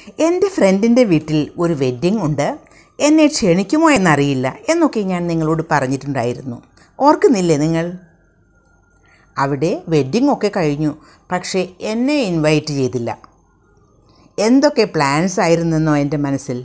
എൻ്റെ ഫ്രണ്ടിൻ്റെ വീട്ടിൽ ഒരു വെഡ്ഡിംഗ് ഉണ്ട് എന്നെ ക്ഷണിക്കുമോ എന്നറിയില്ല എന്നൊക്കെ ഞാൻ നിങ്ങളോട് പറഞ്ഞിട്ടുണ്ടായിരുന്നു ഓർക്കുന്നില്ലേ നിങ്ങൾ അവിടെ വെഡ്ഡിംഗ് ഒക്കെ കഴിഞ്ഞു പക്ഷേ എന്നെ ഇൻവൈറ്റ് ചെയ്തില്ല എന്തൊക്കെ പ്ലാൻസ് ആയിരുന്നെന്നോ എൻ്റെ മനസ്സിൽ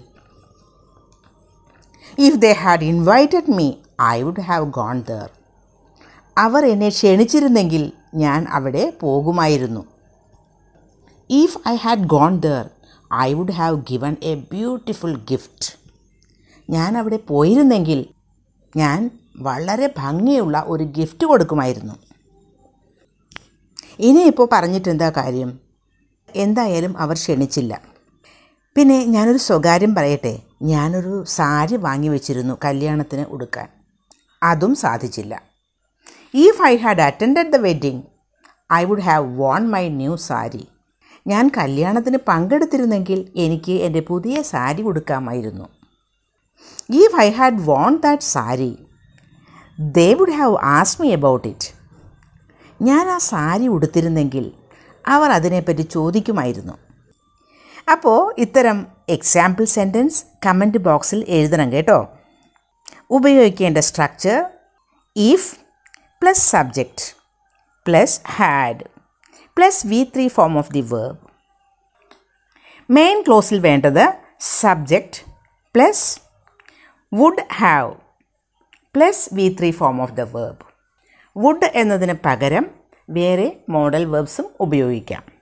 if they had invited me I would have gone there അവർ എന്നെ ക്ഷണിച്ചിരുന്നെങ്കിൽ ഞാൻ അവിടെ പോകുമായിരുന്നു if I had gone there I would have given a beautiful gift ഞാൻ അവിടെ പോയിരുന്നെങ്കിൽ ഞാൻ വളരെ ഭംഗിയുള്ള ഒരു ഗിഫ്റ്റ് കൊടുക്കുമായിരുന്നു ഇനിയിപ്പോൾ പറഞ്ഞിട്ട് എന്താ കാര്യം എന്തായാലും അവർ ക്ഷണിച്ചില്ല പിന്നെ ഞാനൊരു സ്വകാര്യം പറയട്ടെ ഞാനൊരു സാരി വാങ്ങി വെച്ചിരുന്നു കല്യാണത്തിന് ഉടുക്കാൻ അതും സാധിച്ചില്ല if I had attended the wedding I would have worn my new sari ഞാൻ കല്യാണത്തിന് പങ്കെടുത്തിരുന്നെങ്കിൽ എനിക്ക് എൻ്റെ പുതിയ സാരി ഉടുക്കാമായിരുന്നു if I had worn that sari they would have ആസ് മീ അബൌട്ട് ഇറ്റ് ഞാൻ ആ സാരി ഉടുത്തിരുന്നെങ്കിൽ അവർ അതിനെപ്പറ്റി ചോദിക്കുമായിരുന്നു അപ്പോൾ ഇത്തരം എക്സാമ്പിൾ സെൻറ്റൻസ് കമൻറ്റ് ബോക്സിൽ എഴുതണം കേട്ടോ ഉപയോഗിക്കേണ്ട structure if plus subject plus had plus V three form of the verb main ക്ലോസിൽ വേണ്ടത് subject plus would have plus V three form of the verb would എന്നതിന് പകരം വേറെ മോഡൽ വേർബ്സും ഉപയോഗിക്കാം